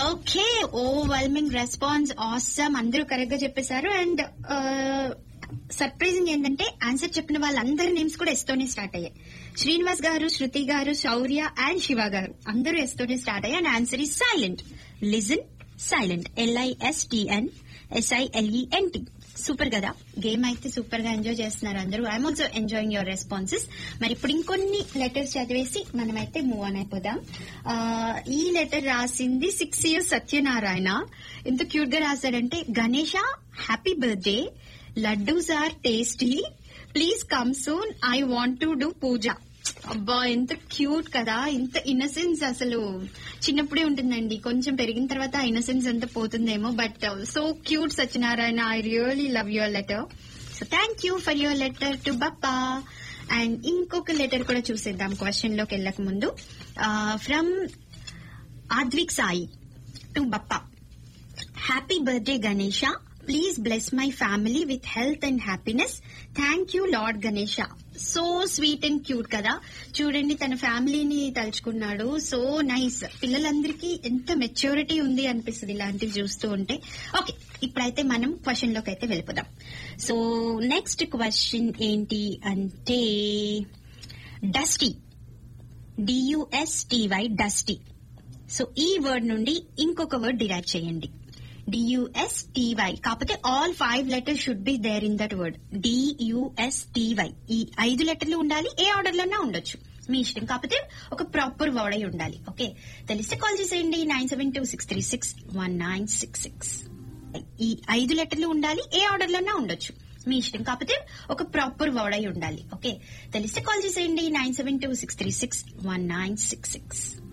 okay overwhelming response awesome అందరూ correct గా చెప్పేశారు అండ్ సర్ప్రైజింగ్ ఏంటంటే ఆన్సర్ చెప్పిన వాళ్ళందరి నేమ్స్ కూడా ఎస్తోనే స్టార్ట్ అయ్యాయి శ్రీనివాస్ గారు శృతి గారు శౌర్య అండ్ శివ గారు అందరూ ఎస్తోనే స్టార్ట్ అయ్యాయి అండ్ ఆన్సర్ ఈ silent listen silent L I S T N S I L E N T super కదా గేమ్ అయితే సూపర్ గా ఎంజాయ్ చేస్తున్నారు అందరూ I'm also enjoying your responses మరి ఇప్పుడు ఇంకొన్ని లెటర్స్ చదివేసి మనమైతే మూవ్ ఆన్ అయిపోదాం ఆ, ఈ లెటర్ రాసింది సిక్స్ ఇయర్స్ సత్యనారాయణ ఎంత క్యూట్ గా రాశాడంటే Ganesha happy birthday laddoos are tasty please come soon I want to do puja అబ్బా ఎంత క్యూట్ కదా ఇంత ఇన్నసెన్స్ అసలు చిన్నప్పుడే ఉంటుందండి కొంచెం పెరిగిన తర్వాత ఆ ఇన్నసెన్స్ అంతా పోతుందేమో but so cute Satyanarayana I really love your letter so thank you for your letter to Bappa and ఇంకొక లెటర్ కూడా చూసేద్దాం క్వశ్చన్ లోకి వెళ్ళక ముందు from Advik Sai to Bappa happy birthday Ganesha please bless my family with health and happiness thank you lord Ganesha so sweet and cute కదా చూడండి తన ఫ్యామిలీని తలుచుకున్నాడు సో నైస్ పిల్లలందరికీ ఎంత మెచ్యూరిటీ ఉంది అనిపిస్తుంది ఇలాంటివి చూస్తూ ఉంటే ఓకే ఇప్పుడైతే మనం క్వశ్చన్ లోకి అయితే వెళ్ళిపోదాం సో నెక్స్ట్ క్వశ్చన్ ఏంటి అంటే డస్టీ డియుఎస్టీవై డస్టీ సో ఈ వర్డ్ నుండి ఇంకొక వర్డ్ డిరైవ్ చేయండి డియుఎస్టీవై కాకపోతే all five letters should be there in that word D U S T Y ఈ ఐదు లెటర్లు ఉండాలి ఏ ఆర్డర్ లోనా ఉండొచ్చు మీ ఇష్టం కాకపోతే ఒక ప్రాపర్ వర్డ్ అయి ఉండాలి ఓకే తెలిస్తే కాల్ చేసేయండి nine seven two six three six one nine six six ఈ ఐదు లెటర్లు ఉండాలి ఏ ఆర్డర్ లోనా ఉండొచ్చు మీ ఇష్టం కాకపోతే ఒక ప్రాపర్ వర్డ్ అయి ఉండాలి ఓకే తెలిస్తే కాల్ చేసేయండి nine seven two six three six one nine six six